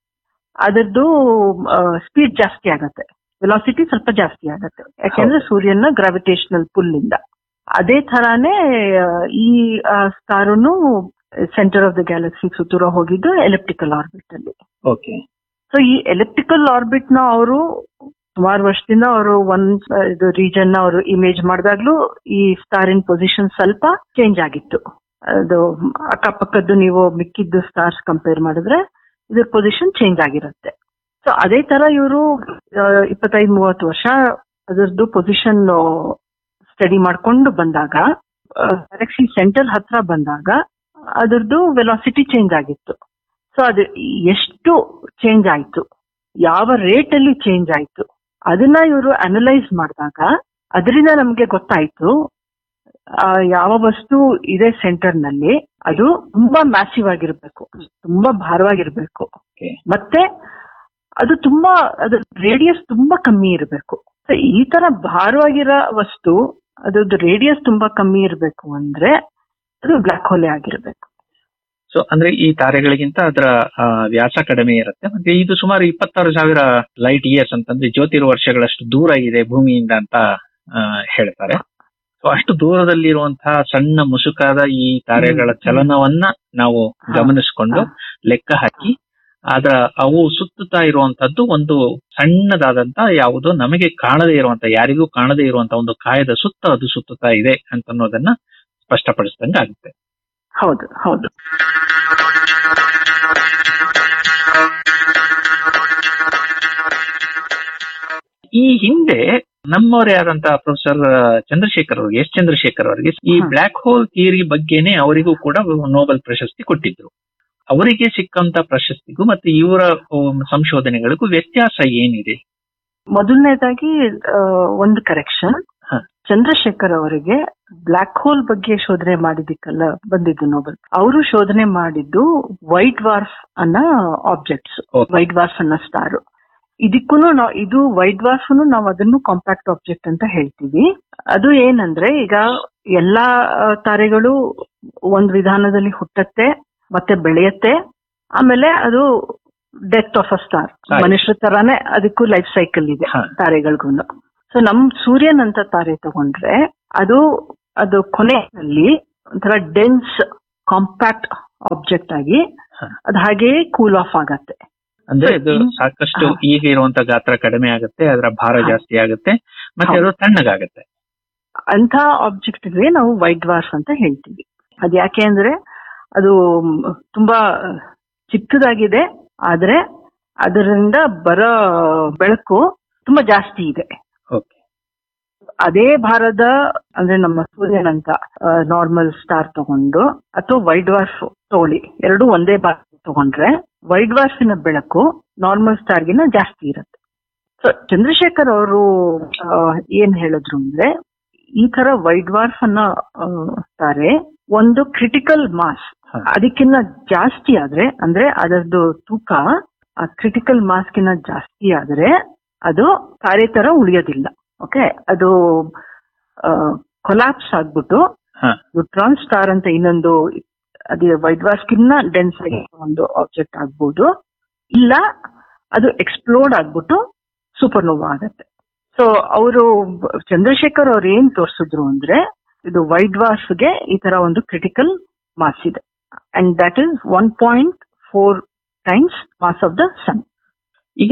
[SPEAKER 9] ಅದರದ್ದು ಸ್ಪೀಡ್ ಜಾಸ್ತಿ ಆಗತ್ತೆ ವೆಲಾಸಿಟಿ ಸ್ವಲ್ಪ ಜಾಸ್ತಿ ಆಗತ್ತೆ ಯಾಕೆಂದ್ರೆ ಸೂರ್ಯನ ಗ್ರಾವಿಟೇಷನಲ್ ಪುಲ್ ಇಂದ ಅದೇ ತರಾನೇ ಆ, ಈ ಸ್ಟಾರುನು ಸೆಂಟರ್ ಆಫ್ ದ ಗ್ಯಾಲಕ್ಸಿ ಸುತ್ತೂರ ಹೋಗಿದ್ದು ಎಲೆಪ್ಟಿಕಲ್ ಆರ್ಬಿಟ್ ಅಲ್ಲಿ
[SPEAKER 8] ಓಕೆ
[SPEAKER 9] ಸೊ ಈ ಎಲೆಕ್ಟ್ರಿಕಲ್ ಆರ್ಬಿಟ್ ನ ಅವರು ಸುಮಾರು ವರ್ಷದಿಂದ ಅವರು ಒಂದ್ ಆ, ಇದು ರೀಜನ್ ನ ಅವರು ಇಮೇಜ್ ಮಾಡಿದಾಗ್ಲೂ ಈ ಸ್ಟಾರ್ ಇನ್ ಪೊಸಿಷನ್ ಸ್ವಲ್ಪ ಚೇಂಜ್ ಆಗಿತ್ತು ಅದು ಅಕ್ಕಪಕ್ಕದ್ದು ನೀವು ಮಿಕ್ಕಿದ್ದು ಸ್ಟಾರ್ಸ್ ಕಂಪೇರ್ ಮಾಡಿದ್ರೆ ಇದ್ರ ಪೊಸಿಷನ್ ಚೇಂಜ್ ಆಗಿರುತ್ತೆ ಸೊ ಅದೇ ತರ ಇವರು ಇಪ್ಪತ್ತೈದು ಮೂವತ್ತು ವರ್ಷ ಅದರದ್ದು ಪೊಸಿಷನ್ ಸ್ಟಡಿ ಮಾಡ್ಕೊಂಡು ಬಂದಾಗ ಗ್ಯಾಲಕ್ಸಿ ಸೆಂಟರ್ ಹತ್ರ ಬಂದಾಗ ಅದರದ್ದು ವೆಲಾಸಿಟಿ ಚೇಂಜ್ ಆಗಿತ್ತು ಸೊ ಅದು ಎಷ್ಟು ಚೇಂಜ್ ಆಯ್ತು ಯಾವ ರೇಟ್ ಅಲ್ಲಿ ಚೇಂಜ್ ಆಯ್ತು ಅದನ್ನ ಇವರು ಅನಲೈಸ್ ಮಾಡಿದಾಗ ಅದರಿಂದ ನಮ್ಗೆ ಗೊತ್ತಾಯ್ತು ಆ, ಯಾವ ವಸ್ತು ಇದೆ ಸೆಂಟರ್ ನಲ್ಲಿ ಅದು ತುಂಬಾ ಮ್ಯಾಸಿವ್ ಆಗಿರ್ಬೇಕು ತುಂಬಾ ಭಾರವಾಗಿರ್ಬೇಕು ಮತ್ತೆ ಅದು ತುಂಬಾ ಅದ್ರ ರೇಡಿಯಸ್ ತುಂಬಾ ಕಮ್ಮಿ ಇರಬೇಕು ಈ ತರ ಭಾರವಾಗಿರೋ ವಸ್ತು ಅದ್ರದ್ದು ರೇಡಿಯಸ್ ತುಂಬಾ ಕಮ್ಮಿ ಇರಬೇಕು ಅಂದ್ರೆ ಅದು ಬ್ಲಾಕ್ ಹೋಲೆ ಆಗಿರ್ಬೇಕು
[SPEAKER 8] ಸೊ ಅಂದ್ರೆ ಈ ತಾರೆಗಳಿಗಿಂತ ಅದರ ಆ, ವ್ಯಾಸ ಕಡಿಮೆ ಇರುತ್ತೆ ಮತ್ತೆ ಇದು ಸುಮಾರು ಇಪ್ಪತ್ತಾರು ಸಾವಿರ ಲೈಟ್ ಇಯರ್ಸ್ ಅಂತಂದ್ರೆ ಜ್ಯೋತಿರ್ ವರ್ಷಗಳಷ್ಟು ದೂರ ಇದೆ ಭೂಮಿಯಿಂದ ಅಂತ ಆ, ಹೇಳ್ತಾರೆ ಸೊ ಅಷ್ಟು ದೂರದಲ್ಲಿರುವಂತಹ ಸಣ್ಣ ಮುಸುಕಾದ ಈ ತಾರೆಗಳ ಚಲನವನ್ನ ನಾವು ಗಮನಿಸಿಕೊಂಡು ಲೆಕ್ಕ ಹಾಕಿ ಅದರ ಅವು ಸುತ್ತುತ್ತಾ ಇರುವಂತದ್ದು ಒಂದು ಸಣ್ಣದಾದಂತ ಯಾವುದೋ ನಮಗೆ ಕಾಣದೇ ಇರುವಂತ ಯಾರಿಗೂ ಕಾಣದೇ ಇರುವಂತ ಒಂದು ಕಾಯದ ಸುತ್ತ ಅದು ಸುತ್ತುತ್ತಾ ಇದೆ ಅಂತ ಅನ್ನೋದನ್ನ ಸ್ಪಷ್ಟಪಡಿಸಿದಂಗೆ ಆಗುತ್ತೆ
[SPEAKER 9] ಹೌದು ಹೌದು
[SPEAKER 8] ಈ ಹಿಂದೆ ನಮ್ಮವರೇ ಆದಂತಹ ಪ್ರೊಫೆಸರ್ ಚಂದ್ರಶೇಖರ್ ಅವರಿಗೆ ಎಸ್ ಚಂದ್ರಶೇಖರ್ ಅವರಿಗೆ ಈ ಬ್ಲಾಕ್ ಹೋಲ್ ಥಿಯರಿ ಬಗ್ಗೆನೇ ಅವರಿಗೂ ಕೂಡ ನೋಬೆಲ್ ಪ್ರಶಸ್ತಿ ಕೊಟ್ಟಿದ್ರು ಅವರಿಗೆ ಸಿಕ್ಕಂತ ಪ್ರಶಸ್ತಿಗೂ ಮತ್ತೆ ಇವರ ಉಮ್, ಸಂಶೋಧನೆಗಳಿಗೂ ವ್ಯತ್ಯಾಸ ಏನಿದೆ
[SPEAKER 9] ಮೊದಲನೇದಾಗಿ ಆ, ಒಂದು ಕರೆಕ್ಷನ್
[SPEAKER 8] ಹ.
[SPEAKER 9] ಚಂದ್ರಶೇಖರ್ ಅವರಿಗೆ ಬ್ಲಾಕ್ ಹೋಲ್ ಬಗ್ಗೆ ಶೋಧನೆ ಮಾಡಿದ್ದಕ್ಕಲ್ಲ ಬಂದಿದ್ದು ನೋಬೆಲ್ ಅವರು ಶೋಧನೆ ಮಾಡಿದ್ದು ವೈಟ್ ವಾರ್ಫ್ ಅನ್ನೋ ಆಬ್ಜೆಕ್ಟ್ಸ್
[SPEAKER 8] Okay.
[SPEAKER 9] ವೈಟ್ ವಾರ್ಫ್ ಅನ್ನೋ ಸ್ಟಾರ್ ಇದಕ್ಕೂ ನಾವು ಇದು ವೈಟ್ ವಾರ್ಫ್ ನಾವು ಅದನ್ನು ಕಾಂಪ್ಯಾಕ್ಟ್ ಆಬ್ಜೆಕ್ಟ್ ಅಂತ ಹೇಳ್ತೀವಿ ಅದು ಏನಂದ್ರೆ ಈಗ ಎಲ್ಲಾ ಆ, ತಾರೆಗಳು ಒಂದ್ ವಿಧಾನದಲ್ಲಿ ಹುಟ್ಟತ್ತೆ ಮತ್ತೆ ಬೆಳೆಯತ್ತೆ ಆಮೇಲೆ ಅದು death of a star
[SPEAKER 8] Right.
[SPEAKER 9] ಮನುಷ್ಯರ ತರಾನೇ ಅದಕ್ಕೂ ಲೈಫ್ ಸೈಕಲ್ ಇದೆ
[SPEAKER 8] ಹಾ.
[SPEAKER 9] ತಾರೆಗಳಿಗೂ ಸೊ ನಮ್ ಸೂರ್ಯನ್ ಅಂತ ತಾರೆ ತಗೊಂಡ್ರೆ ಅದು ಅದು ಕೊನೆಯಲ್ಲಿ ಒಂಥರ ಡೆನ್ಸ್ ಕಾಂಪ್ಯಾಕ್ಟ್ ಆಬ್ಜೆಕ್ಟ್ ಆಗಿ ಅದು ಹಾಗೆಯೇ ಕೂಲ್ ಆಫ್ ಆಗತ್ತೆ
[SPEAKER 8] ಅಂದ್ರೆ ಇದು
[SPEAKER 9] ಇನ್-
[SPEAKER 8] ಸಾಕಷ್ಟು
[SPEAKER 9] ಹಾ.
[SPEAKER 8] ಈಗ ಇರುವಂತ ಗಾತ್ರ ಕಡಿಮೆ ಆಗುತ್ತೆ ಅದರ ಭಾರ
[SPEAKER 9] ಹಾ.
[SPEAKER 8] ಜಾಸ್ತಿ ಆಗುತ್ತೆ ಮತ್ತೆ
[SPEAKER 9] ಹೌದು.
[SPEAKER 8] ಅದು ತಣ್ಣಗಾಗುತ್ತೆ
[SPEAKER 9] ಅಂತ ಆಬ್ಜೆಕ್ಟ್ಗೆ ನಾವು ವೈಟ್ ಡ್ವಾರ್ಫ್ ಅಂತ ಹೇಳ್ತೀವಿ ಅದ್ ಯಾಕೆ ಅಂದ್ರೆ ಅದು ಮ್, ತುಂಬಾ ಚಿಕ್ಕದಾಗಿದೆ ಆದ್ರೆ ಅದರಿಂದ ಬರೋ ಬೆಳಕು ತುಂಬಾ ಜಾಸ್ತಿ ಇದೆ
[SPEAKER 8] ಓಕೆ
[SPEAKER 9] ಅದೇ ಭಾರದ ಅಂದ್ರೆ ನಮ್ಮ ಸೂರ್ಯನಂತ ನಾರ್ಮಲ್ ಸ್ಟಾರ್ ತಗೊಂಡು ಅಥವಾ ವೈಟ್ ಡ್ವಾರ್ಫ್ ತಗೊಳ್ಳಿ ಎರಡು ಒಂದೇ ಭಾರ ತಗೊಂಡ್ರೆ ವೈಟ್ ಡ್ವಾರ್ಫಿನ ಬೆಳಕು ನಾರ್ಮಲ್ ಸ್ಟಾರ್ಗಿನ ಜಾಸ್ತಿ ಇರುತ್ತೆ ಸೊ ಚಂದ್ರಶೇಖರ್ ಅವರು ಏನ್ ಹೇಳಿದ್ರು ಅಂದ್ರೆ ಈ ತರ ವೈಟ್ ಡ್ವಾರ್ಫ್ ಅನ್ನ ಆ, ತಾರೆ ಒಂದು ಕ್ರಿಟಿಕಲ್ ಮಾಸ್
[SPEAKER 8] ಹ.
[SPEAKER 9] ಅದಕ್ಕಿಂತ ಜಾಸ್ತಿ ಆದ್ರೆ ಅಂದ್ರೆ ಅದರದ್ದು ತೂಕ ಆ ಕ್ರಿಟಿಕಲ್ ಮಾಸ್ಕಿನ ಜಾಸ್ತಿ ಆದ್ರೆ ಅದು ತಾರೆ ತರ ಉಳಿಯೋದಿಲ್ಲ ಓಕೆ ಅದು ಕೊಲಾಪ್ಸ್ ಆಗ್ಬಿಟ್ಟು
[SPEAKER 8] ಹ.
[SPEAKER 9] ನ್ಯೂಟ್ರಾನ್ ಸ್ಟಾರ್ ಅಂತ ಇನ್ನೊಂದು ಅದೇ ವೈಟ್ ಕಿನ್ನ ಡೆನ್ಸ್ ಆಗಿ ಒಂದು ಆಬ್ಜೆಕ್ಟ್ ಆಗ್ಬೋದು ಇಲ್ಲ ಅದು ಎಕ್ಸ್ಪ್ಲೋಡ್ ಆಗ್ಬಿಟ್ಟು ಸೂಪರ್ನೋವಾ ಆಗತ್ತೆ ಸೊ ಅವರು ಚಂದ್ರಶೇಖರ್ ಅವ್ರು ಏನ್ ತೋರಿಸಿದ್ರು ಅಂದ್ರೆ ಇದು ವೈಟ್ ಗೆ ಈ ತರ ಒಂದು ಕ್ರಿಟಿಕಲ್ ಮಾಸ್ ಇದೆ and that is one point four times mass of the sun
[SPEAKER 8] ಈಗ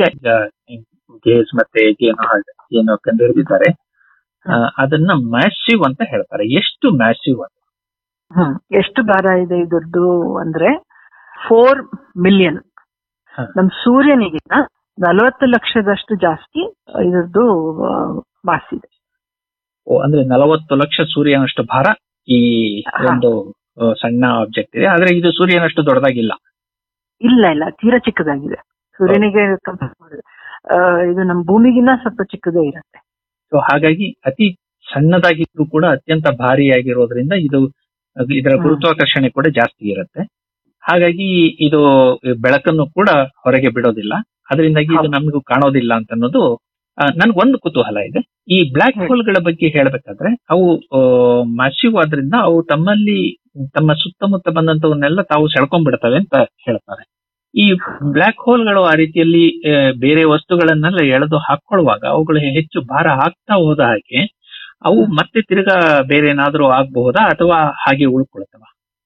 [SPEAKER 8] ಗೇಸ್ ಮತ್ತೆ ಏನು ಹಾಗೆ ಏನು ಕಂಡುಹಿಡಿದಿದ್ದಾರೆ ಆ, ಅದನ್ನ ಮ್ಯಾಸಿವ್ ಅಂತ ಹೇಳ್ತಾರೆ ಎಷ್ಟು ಮ್ಯಾಸಿವ್ ಅಂತ
[SPEAKER 9] ಹ್ಮ್ ಎಷ್ಟು ಭಾರ ಇದೆ ಇದ್ರದ್ದು ಅಂದ್ರೆ ಫೋರ್ ಮಿಲಿಯನ್
[SPEAKER 8] ಹ.
[SPEAKER 9] ನಮ್ ಸೂರ್ಯನಿಗಿಂತ ನಲವತ್ತು ಲಕ್ಷದಷ್ಟು ಜಾಸ್ತಿ ಇದ್ರದ್ದು ಮಾಸ್ ಇದೆ
[SPEAKER 8] ಓ, ಅಂದ್ರೆ ನಲವತ್ತು ಲಕ್ಷ ಸೂರ್ಯನಷ್ಟು ಭಾರ ಈ ಒಂದು ಆ, ಸಣ್ಣ ಆಬ್ಜೆಕ್ಟ್ ಇದೆ ಆದ್ರೆ ಇದು ಸೂರ್ಯನಷ್ಟು ದೊಡ್ಡದಾಗಿಲ್ಲ
[SPEAKER 9] ಇಲ್ಲ ಇಲ್ಲ ತೀರಾ ಚಿಕ್ಕದಾಗಿದೆ ಸೂರ್ಯನಿಗೆ ಕಂಪೇರ್ ಮಾಡಿದ್ರೆ ಆ, ಇದು ನಮ್ ಭೂಮಿಗಿನ್ನ ಸ್ವಲ್ಪ ಚಿಕ್ಕದೇ ಇರುತ್ತೆ
[SPEAKER 8] ಸೊ ಹಾಗಾಗಿ ಅತಿ ಸಣ್ಣದಾಗಿದ್ರು ಕೂಡ ಅತ್ಯಂತ ಭಾರಿಯಾಗಿರೋದ್ರಿಂದ ಇದು ಅದು ಇದರ
[SPEAKER 9] ಹ್ಮ್.
[SPEAKER 8] ಗುರುತ್ವಾಕರ್ಷಣೆ ಕೂಡ ಜಾಸ್ತಿ ಇರುತ್ತೆ ಹಾಗಾಗಿ ಇದು ಬೆಳಕನ್ನು ಕೂಡ ಹೊರಗೆ ಬಿಡೋದಿಲ್ಲ ಅದರಿಂದಾಗಿ ಇದು
[SPEAKER 9] ಹೌದು.
[SPEAKER 8] ನಮಗೂ ಕಾಣೋದಿಲ್ಲ ಅಂತ ಅನ್ನೋದು ನನ್ಗೊಂದು ಕುತೂಹಲ ಇದೆ ಈ ಬ್ಲಾಕ್
[SPEAKER 9] ಹೇಳಿ.
[SPEAKER 8] ಹೋಲ್ಗಳ ಬಗ್ಗೆ ಹೇಳ್ಬೇಕಾದ್ರೆ ಅವು ಮ್ಯಾಸಿವ್ ಆದ್ರಿಂದ ಅವು ತಮ್ಮಲ್ಲಿ ತಮ್ಮ ಸುತ್ತಮುತ್ತ ಬಂದಂತವನ್ನೆಲ್ಲ ತಾವು ಸೆಳ್ಕೊಂಡ್ಬಿಡ್ತವೆ ಅಂತ ಹೇಳ್ತಾರೆ ಈ ಬ್ಲಾಕ್ ಹೋಲ್ಗಳು ಆ ರೀತಿಯಲ್ಲಿ ಆ, ಬೇರೆ ವಸ್ತುಗಳನ್ನೆಲ್ಲ ಎಳೆದು ಹಾಕೊಳ್ಳುವಾಗ ಅವುಗಳು ಹೆಚ್ಚು ಭಾರ ಆಗ್ತಾ ಹೋದ ಹಾಗೆ ಅವು ಮತ್ತೆ ತಿರ್ಗಾ ಬೇರೆ ಏನಾದ್ರೂ ಆಗಬಹುದಾ ಅಥವಾ ಹಾಗೆ ಉಳ್ಕೊಳ್ತವ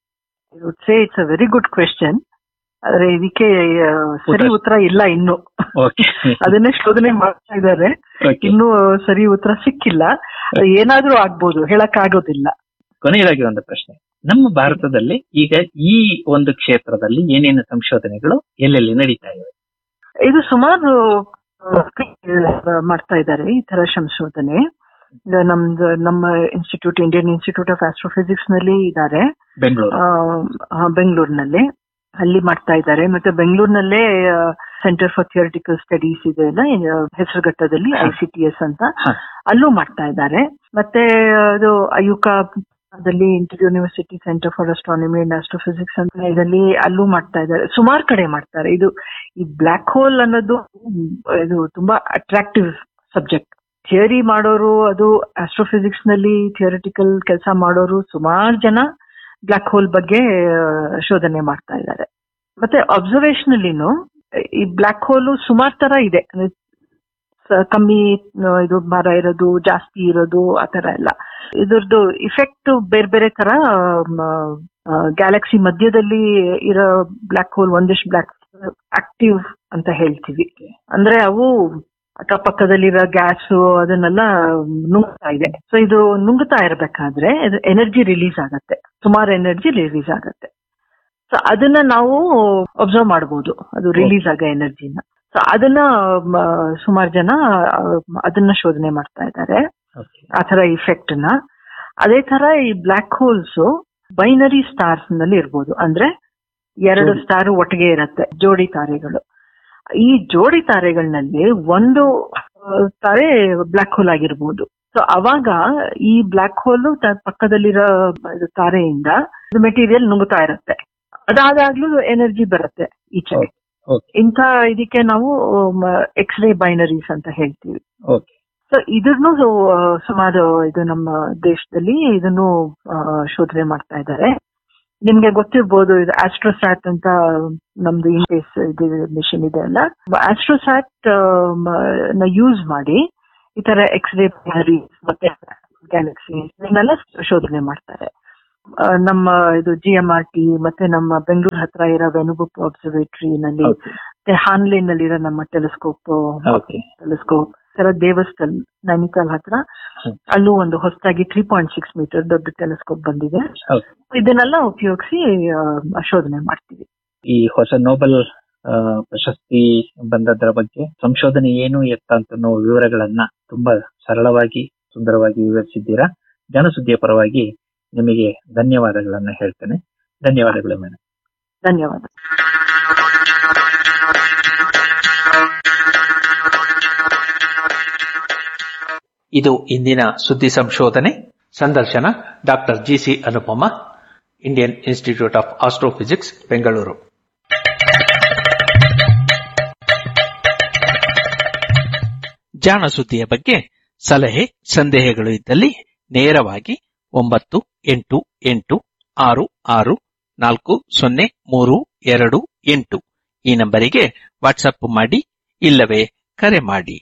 [SPEAKER 9] say it's a very good question ಆದ್ರೆ ಇದಕ್ಕೆ ಆ, ಸರಿ
[SPEAKER 8] ಉತ್ತರ-
[SPEAKER 9] ಉತ್ತರ ಇಲ್ಲ ಇನ್ನು
[SPEAKER 8] ಓಕೆ
[SPEAKER 9] ಅದನ್ನೇ ಶೋಧನೆ ಮಾಡ್ತಾ ಇದ್ದಾರೆ
[SPEAKER 8] ಓಕೆ
[SPEAKER 9] ಇನ್ನೂ ಸರಿ ಉತ್ತರ ಸಿಕ್ಕಿಲ್ಲ ಏನಾದ್ರೂ ಆಗ್ಬೋದು ಹೇಳಕ್ ಆಗೋದಿಲ್ಲ
[SPEAKER 8] ಕೊನೆಯದಾಗಿ ಒಂದು ಪ್ರಶ್ನೆ ನಮ್ಮ ಭಾರತದಲ್ಲಿ ಈಗ ಈ ಒಂದು ಕ್ಷೇತ್ರದಲ್ಲಿ ಏನೇನು ಸಂಶೋಧನೆಗಳು ಎಲ್ಲೆಲ್ಲಿ ನಡೀತಾ ಇವೆ
[SPEAKER 9] ಇದು ಸುಮಾರು ಆ, ಮಾಡ್ತಾ ಇದ್ದಾರೆ ಈ ತರ ಸಂಶೋಧನೆ ಇದು ನಮ್ದು ನಮ್ಮ institute Indian institute of astrophysics ನಲ್ಲಿ ಇದ್ದಾರೆ
[SPEAKER 8] ಬೆಂಗಳೂರು
[SPEAKER 9] ಆ, ಬೆಂಗಳೂರಿನಲ್ಲಿ ಅಲ್ಲಿ ಮಾಡ್ತಾ ಇದ್ದಾರೆ ಮತ್ತೆ ಬೆಂಗಳೂರಿನಲ್ಲೇ ಸೆಂಟರ್ ಫಾರ್ ಥಿಯರಿಟಿಕಲ್ ಸ್ಟಡೀಸ್ ಇದೆ ಅಲ್ಲ ಆ, ಹೆಸರುಘಟ್ಟದಲ್ಲಿ ಐ ಸಿ ಟಿ ಎಸ್ ಅಂತ
[SPEAKER 8] ಹ.
[SPEAKER 9] ಅಲ್ಲೂ ಮಾಡ್ತಾ ಇದ್ದಾರೆ ಮತ್ತೆ ಅದು ಅಯುಕಾ ದಲ್ಲಿ inter university centre for astronomy and astrophysics ಅಂತ ಇದರಲ್ಲಿ ಅಲ್ಲೂ ಮಾಡ್ತಾ ಇದ್ದಾರೆ ಸುಮಾರು ಕಡೆ ಮಾಡ್ತಾರೆ ಇದು ಈ ಬ್ಲ್ಯಾಕ್ ಹೋಲ್ ಅನ್ನೋದು ಮ್, ಇದು ತುಂಬಾ ಅಟ್ರಾಕ್ಟಿವ್ ಸಬ್ಜೆಕ್ಟ್ ಥಿಯರಿ ಮಾಡೋರು ಅದು ಆಸ್ಟ್ರೋಫಿಸಿಕ್ಸ್ ನಲ್ಲಿ ಥಿಯರಿಟಿಕಲ್ ಕೆಲಸ ಮಾಡೋರು ಸುಮಾರು ಜನ ಬ್ಲ್ಯಾಕ್ ಹೋಲ್ ಬಗ್ಗೆ ಆ, ಶೋಧನೆ ಮಾಡ್ತಾ ಇದ್ದಾರೆ ಮತ್ತೆ ಅಬ್ಸರ್ವೇಷನ್ ಅಲ್ಲಿನೂ ಈ ಬ್ಲ್ಯಾಕ್ ಹೋಲ್ ಸುಮಾರು ತರ ಇದೆ ಅಂದ್ರೆ ಸ- ಕಮ್ಮಿ ಆ, ಇದು ಮರ ಇರೋದು ಜಾಸ್ತಿ ಇರೋದು ಆ ತರ ಎಲ್ಲ ಇದ್ರದ್ದು ಇಫೆಕ್ಟ್ ಬೇರೆ ಬೇರೆ ತರ ಗ್ಯಾಲಕ್ಸಿ ಮಧ್ಯದಲ್ಲಿ ಇರೋ ಬ್ಲ್ಯಾಕ್ ಹೋಲ್ ಒಂದಿಷ್ಟು ಬ್ಲ್ಯಾಕ್ ಆಕ್ಟಿವ್ ಅಂತ ಹೇಳ್ತೀವಿ ಅಂದ್ರೆ ಅವು ಅಕ್ಕಪಕ್ಕದಲ್ಲಿರೋ ಗ್ಯಾಸ್ ಅದನ್ನೆಲ್ಲ ನುಂಗ್ತಾ ಇದೆ ಸೊ ಇದು ನುಂಗ್ತಾ ಇರ್ಬೇಕಾದ್ರೆ ಎನರ್ಜಿ ರಿಲೀಸ್ ಆಗತ್ತೆ ಸುಮಾರು ಎನರ್ಜಿ ರಿಲೀಸ್ ಆಗತ್ತೆ ಸೊ ಅದನ್ನ ನಾವು ಅಬ್ಸರ್ವ್ ಮಾಡ್ಬೋದು ಅದು ರಿಲೀಸ್ ಆಗ ಎನರ್ಜಿನ ಸೊ ಅದನ್ನ ಸುಮಾರು ಜನ ಆ, ಅದನ್ನ ಶೋಧನೆ ಮಾಡ್ತಾ ಇದ್ದಾರೆ
[SPEAKER 8] ಓಕೆ
[SPEAKER 9] ಆ ತರ ಇಫೆಕ್ಟ್ ನ ಅದೇ ತರ ಈ ಬ್ಲ್ಯಾಕ್ ಹೋಲ್ಸ್ ಬೈನರಿ ಸ್ಟಾರ್ಸ್ ನಲ್ಲಿ ಇರ್ಬೋದು ಅಂದ್ರೆ ಎರಡು
[SPEAKER 8] ಜೋಡಿ.
[SPEAKER 9] ಸ್ಟಾರ್ ಒಟ್ಟಿಗೆ ಇರತ್ತೆ ಜೋಡಿ ತಾರೆಗಳು ಈ ಜೋಡಿ ತಾರೆಗಳಲ್ಲಿ ಒಂದು ಆ, ತಾರೆ ಬ್ಲ್ಯಾಕ್ ಹೋಲ್ ಆಗಿರ್ಬೋದು ಸೊ ಅವಾಗ ಈ ಬ್ಲ್ಯಾಕ್ ಹೋಲ್ ಪಕ್ಕದಲ್ಲಿರೋ ಇದು ತಾರೆಯಿಂದ ಮೆಟೀರಿಯಲ್ ನುಗ್ಗುತ್ತಾ ಇರತ್ತೆ ಅದಾದಾಗ್ಲೂ ಎನರ್ಜಿ ಬರುತ್ತೆ ಈಚೆ
[SPEAKER 8] Okay. Okay.
[SPEAKER 9] ಇಂಥ ಇದಕ್ಕೆ ನಾವು ಎಕ್ಸ್ ರೇ ಬೈನರೀಸ್ ಅಂತ ಹೇಳ್ತೀವಿ
[SPEAKER 8] ಓಕೆ
[SPEAKER 9] ಸೊ ಇದನ್ನು ಸುಮಾರು ಇದು ನಮ್ಮ ದೇಶದಲ್ಲಿ ಇದನ್ನು ಆ, ಶೋಧನೆ ಮಾಡ್ತಾ ಇದ್ದಾರೆ ನಿಮ್ಗೆ ಗೊತ್ತಿರ್ಬೋದು ಇದು ಆಸ್ಟ್ರೋಸ್ಯಾಟ್ ಅಂತ ನಮ್ದು ಇಂಪೇಸ್ ಇದು ಮಿಷನ್ ಇದೆ ಅಲ್ಲ ಆಸ್ಟ್ರೋಸ್ಯಾಟ್ ನ ಯೂಸ್ ಮಾಡಿ ಈ ತರ ಎಕ್ಸ್ರೇ ಮತ್ತೆ ಗ್ಯಾಲಕ್ಸಿ ಇವನ್ನೆಲ್ಲ ಶೋಧನೆ ಮಾಡ್ತಾರೆ ಆ, ನಮ್ಮ ಇದು ಜಿ ಎಂ ಆರ್ ಟಿ ಮತ್ತೆ ನಮ್ಮ ಬೆಂಗಳೂರು ಹತ್ರ ಇರೋ ವೆನುಗುಪ್ ಅಬ್ಸರ್ವೇಟರಿ ನಲ್ಲಿ ಮತ್ತೆ ಹಾನ್ಲೇನ್ ನಲ್ಲಿ ಇರೋ ನಮ್ಮ ಟೆಲಿಸ್ಕೋಪ್ ಟೆಲಿಸ್ಕೋಪ್ ತರ ದೇವಸ್ಥಾನ್ ನೈನಿತಾಲ್ ಹತ್ರ ಅಲ್ಲೂ ಒಂದು ಹೊಸದಾಗಿ ತ್ರೀ ಪಾಯಿಂಟ್ ಸಿಕ್ಸ್ ಮೀಟರ್ ದೊಡ್ಡ ಟೆಲಿಸ್ಕೋಪ್ ಬಂದಿದೆ ಇದನ್ನೆಲ್ಲ ಉಪಯೋಗಿಸಿ ಶೋಧನೆ ಮಾಡ್ತೀವಿ
[SPEAKER 8] ಈ ಹೊಸ ನೋಬೆಲ್ ಆ, ಪ್ರಶಸ್ತಿ ಬಂದದ್ರ ಬಗ್ಗೆ ಸಂಶೋಧನೆ ಏನು ಎತ್ತ ಅಂತ ಅನ್ನೋ ವಿವರಗಳನ್ನ ತುಂಬಾ ಸರಳವಾಗಿ ಸುಂದರವಾಗಿ ವಿವರಿಸಿದ್ದೀರಾ ಜನಸುದ್ದಿಯ ಪರವಾಗಿ ನಿಮಗೆ ಧನ್ಯವಾದಗಳನ್ನ ಹೇಳ್ತೇನೆ ಧನ್ಯವಾದಗಳು ಮೇಡಮ್
[SPEAKER 9] ಧನ್ಯವಾದ
[SPEAKER 7] ಇದು ಇಂದಿನ ಸುದ್ದಿ ಸಂಶೋಧನೆ ಸಂದರ್ಶನ doctor GC Anupama Indian institute of astrophysics Bengaluru ಜಾಣ ಸುದ್ದಿಯ ಬಗ್ಗೆ ಸಲಹೆ ಸಂದೇಹಗಳು ಇದ್ದಲ್ಲಿ ನೇರವಾಗಿ ಒಂಬತ್ತು ಎಂಟು ಎಂಟು ಆರು ಆರು ನಾಲ್ಕು ಸೊನ್ನೆ ಮೂರು ಎರಡು ಎಂಟು ಈ ನಂಬರಿಗೆ ವಾಟ್ಸಪ್ ಮಾಡಿ ಇಲ್ಲವೇ ಕರೆ ಮಾಡಿ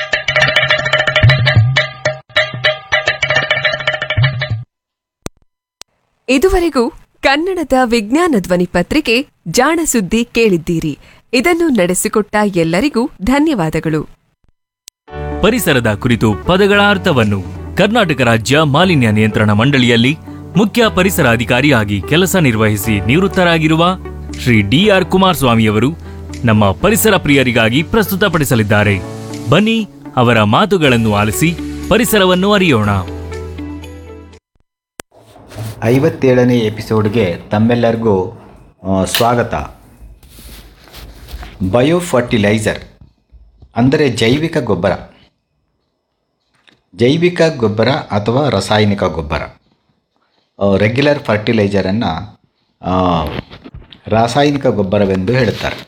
[SPEAKER 5] ಇದುವರೆಗೂ ಕನ್ನಡದ ವಿಜ್ಞಾನ ಧ್ವನಿ ಪತ್ರಿಕೆ ಜಾಣ ಸುದ್ದಿ ಕೇಳಿದ್ದೀರಿ ಇದನ್ನು ನಡೆಸಿಕೊಟ್ಟ ಎಲ್ಲರಿಗೂ ಧನ್ಯವಾದಗಳು
[SPEAKER 1] ಪರಿಸರದ ಕುರಿತು ಪದಗಳ ಅರ್ಥವನ್ನು ಕರ್ನಾಟಕ ರಾಜ್ಯ ಮಾಲಿನ್ಯ ನಿಯಂತ್ರಣ ಮಂಡಳಿಯಲ್ಲಿ ಮುಖ್ಯ ಪರಿಸರ ಅಧಿಕಾರಿಯಾಗಿ ಕೆಲಸ ನಿರ್ವಹಿಸಿ ನಿವೃತ್ತರಾಗಿರುವ ಶ್ರೀ ಡಿಆರ್ ಕುಮಾರಸ್ವಾಮಿಯವರು ನಮ್ಮ ಪರಿಸರ ಪ್ರಿಯರಿಗಾಗಿ ಪ್ರಸ್ತುತಪಡಿಸಲಿದ್ದಾರೆ ಬನ್ನಿ ಅವರ ಮಾತುಗಳನ್ನು ಆಲಿಸಿ ಪರಿಸರವನ್ನು ಅರಿಯೋಣ
[SPEAKER 10] ಐವತ್ತೇಳನೇ ಎಪಿಸೋಡ್ಗೆ ತಮ್ಮೆಲ್ಲರಿಗೂ ಆ, ಸ್ವಾಗತ ಬಯೋ ಫರ್ಟಿಲೈಸರ್ ಅಂದರೆ ಜೈವಿಕ ಗೊಬ್ಬರ ಜೈವಿಕ ಗೊಬ್ಬರ ಅಥವಾ ರಾಸಾಯನಿಕ ಗೊಬ್ಬರ ರೆಗ್ಯುಲರ್ ಫರ್ಟಿಲೈಸರನ್ನು ರಾಸಾಯನಿಕ ಗೊಬ್ಬರವೆಂದು ಹೇಳುತ್ತಾರೆ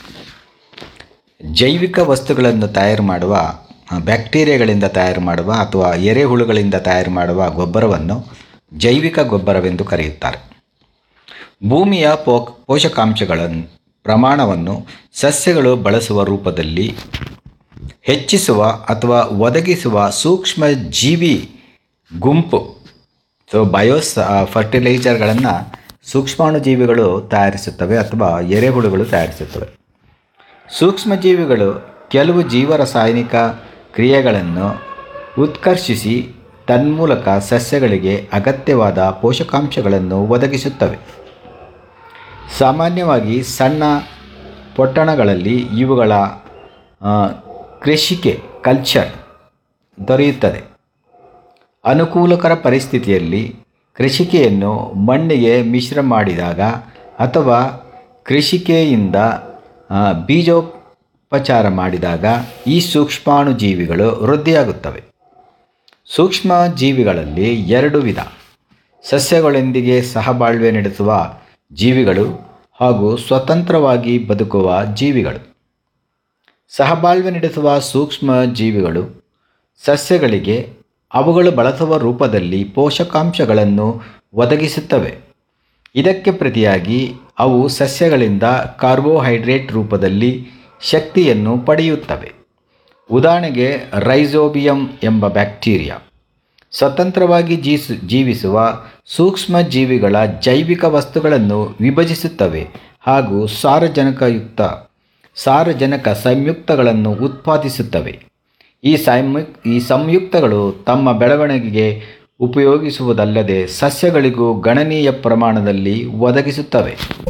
[SPEAKER 10] ಜೈವಿಕ ವಸ್ತುಗಳನ್ನು ತಯಾರು ಮಾಡುವ ಆ, ಬ್ಯಾಕ್ಟೀರಿಯಾಗಳಿಂದ ತಯಾರು ಮಾಡುವ ಅಥವಾ ಎರೆಹುಳುಗಳಿಂದ ತಯಾರು ಮಾಡುವ ಗೊಬ್ಬರವನ್ನು ಜೈವಿಕ ಗೊಬ್ಬರವೆಂದು ಕರೆಯುತ್ತಾರೆ ಭೂಮಿಯ ಪೋ ಪೋಷಕಾಂಶಗಳ ಪ್ರಮಾಣವನ್ನು ಸಸ್ಯಗಳು ಬಳಸುವ ರೂಪದಲ್ಲಿ ಹೆಚ್ಚಿಸುವ ಅಥವಾ ಒದಗಿಸುವ ಸೂಕ್ಷ್ಮ ಜೀವಿ ಗುಂಪು ಸೊ ಬಯೋಸ್ ಫರ್ಟಿಲೈಸರ್ಗಳನ್ನು ಸೂಕ್ಷ್ಮಾಣುಜೀವಿಗಳು ತಯಾರಿಸುತ್ತವೆ ಅಥವಾ ಎರೆಹುಳುಗಳು ತಯಾರಿಸುತ್ತವೆ ಸೂಕ್ಷ್ಮಜೀವಿಗಳು ಕೆಲವು ಜೀವರಾಸಾಯನಿಕ ಕ್ರಿಯೆಗಳನ್ನು ಉತ್ಕರ್ಷಿಸಿ ತನ್ಮೂಲಕ ಸಸ್ಯಗಳಿಗೆ ಅಗತ್ಯವಾದ ಪೋಷಕಾಂಶಗಳನ್ನು ಒದಗಿಸುತ್ತವೆ ಸಾಮಾನ್ಯವಾಗಿ ಸಣ್ಣ ಪೊಟ್ಟಣಗಳಲ್ಲಿ ಇವುಗಳ ಆ, ಕೃಷಿಗೆ ಕಲ್ಚರ್ ದೊರೆಯುತ್ತದೆ ಅನುಕೂಲಕರ ಪರಿಸ್ಥಿತಿಯಲ್ಲಿ ಕೃಷಿಕೆಯನ್ನು ಮಣ್ಣಿಗೆ ಮಿಶ್ರ ಮಾಡಿದಾಗ ಅಥವಾ ಕೃಷಿಕೆಯಿಂದ ಆ, ಬೀಜೋಪಚಾರ ಮಾಡಿದಾಗ ಈ ಸೂಕ್ಷ್ಮಾಣುಜೀವಿಗಳು ವೃದ್ಧಿಯಾಗುತ್ತವೆ ಸೂಕ್ಷ್ಮ ಜೀವಿಗಳಲ್ಲಿ ಎರಡು ವಿಧ ಸಸ್ಯಗಳೊಂದಿಗೆ ಸಹಬಾಳ್ವೆ ನಡೆಸುವ ಜೀವಿಗಳು ಹಾಗೂ ಸ್ವತಂತ್ರವಾಗಿ ಬದುಕುವ ಜೀವಿಗಳು ಸಹಬಾಳ್ವೆ ನಡೆಸುವ ಸೂಕ್ಷ್ಮ ಜೀವಿಗಳು ಸಸ್ಯಗಳಿಗೆ ಅವುಗಳು ಬಳಸುವ ರೂಪದಲ್ಲಿ ಪೋಷಕಾಂಶಗಳನ್ನು ಒದಗಿಸುತ್ತವೆ ಇದಕ್ಕೆ ಪ್ರತಿಯಾಗಿ ಅವು ಸಸ್ಯಗಳಿಂದ ಕಾರ್ಬೋಹೈಡ್ರೇಟ್ ರೂಪದಲ್ಲಿ ಶಕ್ತಿಯನ್ನು ಪಡೆಯುತ್ತವೆ ಉದಾಹರಣೆಗೆ ರೈಸೋಬಿಯಂ ಎಂಬ ಬ್ಯಾಕ್ಟೀರಿಯಾ ಸ್ವತಂತ್ರವಾಗಿ ಜೀಸು ಜೀವಿಸುವ ಸೂಕ್ಷ್ಮ ಜೀವಿಗಳ ಜೈವಿಕ ವಸ್ತುಗಳನ್ನು ವಿಭಜಿಸುತ್ತವೆ ಹಾಗೂ ಸಾರಜನಕಯುಕ್ತ ಸಾರಜನಕ ಸಂಯುಕ್ತಗಳನ್ನು ಉತ್ಪಾದಿಸುತ್ತವೆ ಈ ಸಂಯುಕ್ ಈ ಸಂಯುಕ್ತಗಳು ತಮ್ಮ ಬೆಳವಣಿಗೆಗೆ ಉಪಯೋಗಿಸುವುದಲ್ಲದೆ ಸಸ್ಯಗಳಿಗೂ ಗಣನೀಯ ಪ್ರಮಾಣದಲ್ಲಿ ಒದಗಿಸುತ್ತವೆ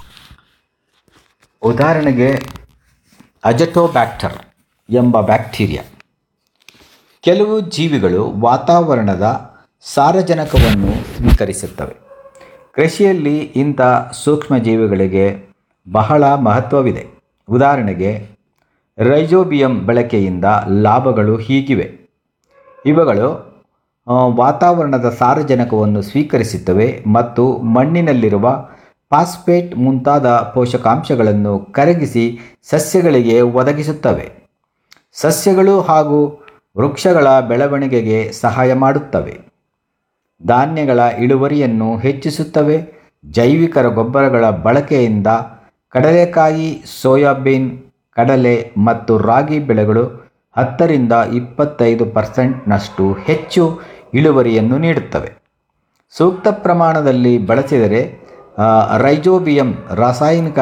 [SPEAKER 10] ಉದಾಹರಣೆಗೆ ಅಜಟೋಬ್ಯಾಕ್ಟರ್ ಎಂಬ ಬ್ಯಾಕ್ಟೀರಿಯಾ ಕೆಲವು ಜೀವಿಗಳು ವಾತಾವರಣದ ಸಾರಜನಕವನ್ನು ಸ್ವೀಕರಿಸುತ್ತವೆ ಕೃಷಿಯಲ್ಲಿ ಇಂಥ ಸೂಕ್ಷ್ಮಜೀವಿಗಳಿಗೆ ಬಹಳ ಮಹತ್ವವಿದೆ ಉದಾಹರಣೆಗೆ ರೈಜೋಬಿಯಂ ಬಳಕೆಯಿಂದ ಲಾಭಗಳು ಹೀಗಿವೆ ಇವುಗಳು ಆ, ವಾತಾವರಣದ ಸಾರಜನಕವನ್ನು ಸ್ವೀಕರಿಸುತ್ತವೆ ಮತ್ತು ಮಣ್ಣಿನಲ್ಲಿರುವ ಫಾಸ್ಫೇಟ್ ಮುಂತಾದ ಪೋಷಕಾಂಶಗಳನ್ನು ಕರಗಿಸಿ ಸಸ್ಯಗಳಿಗೆ ಒದಗಿಸುತ್ತವೆ ಸಸ್ಯಗಳು ಹಾಗೂ ವೃಕ್ಷಗಳ ಬೆಳವಣಿಗೆಗೆ ಸಹಾಯ ಮಾಡುತ್ತವೆ ಧಾನ್ಯಗಳ ಇಳುವರಿಯನ್ನು ಹೆಚ್ಚಿಸುತ್ತವೆ ಜೈವಿಕ ಗೊಬ್ಬರಗಳ ಬಳಕೆಯಿಂದ ಕಡಲೆಕಾಯಿ ಸೋಯಾಬೀನ್ ಕಡಲೆ ಮತ್ತು ರಾಗಿ ಬೆಳೆಗಳು ಹತ್ತರಿಂದ ಇಪ್ಪತ್ತೈದು ಪರ್ಸೆಂಟ್ನಷ್ಟು ಹೆಚ್ಚು ಇಳುವರಿಯನ್ನು ನೀಡುತ್ತವೆ ಸೂಕ್ತ ಪ್ರಮಾಣದಲ್ಲಿ ಬಳಸಿದರೆ ಆ, ರೈಜೋಬಿಯಂ ರಾಸಾಯನಿಕ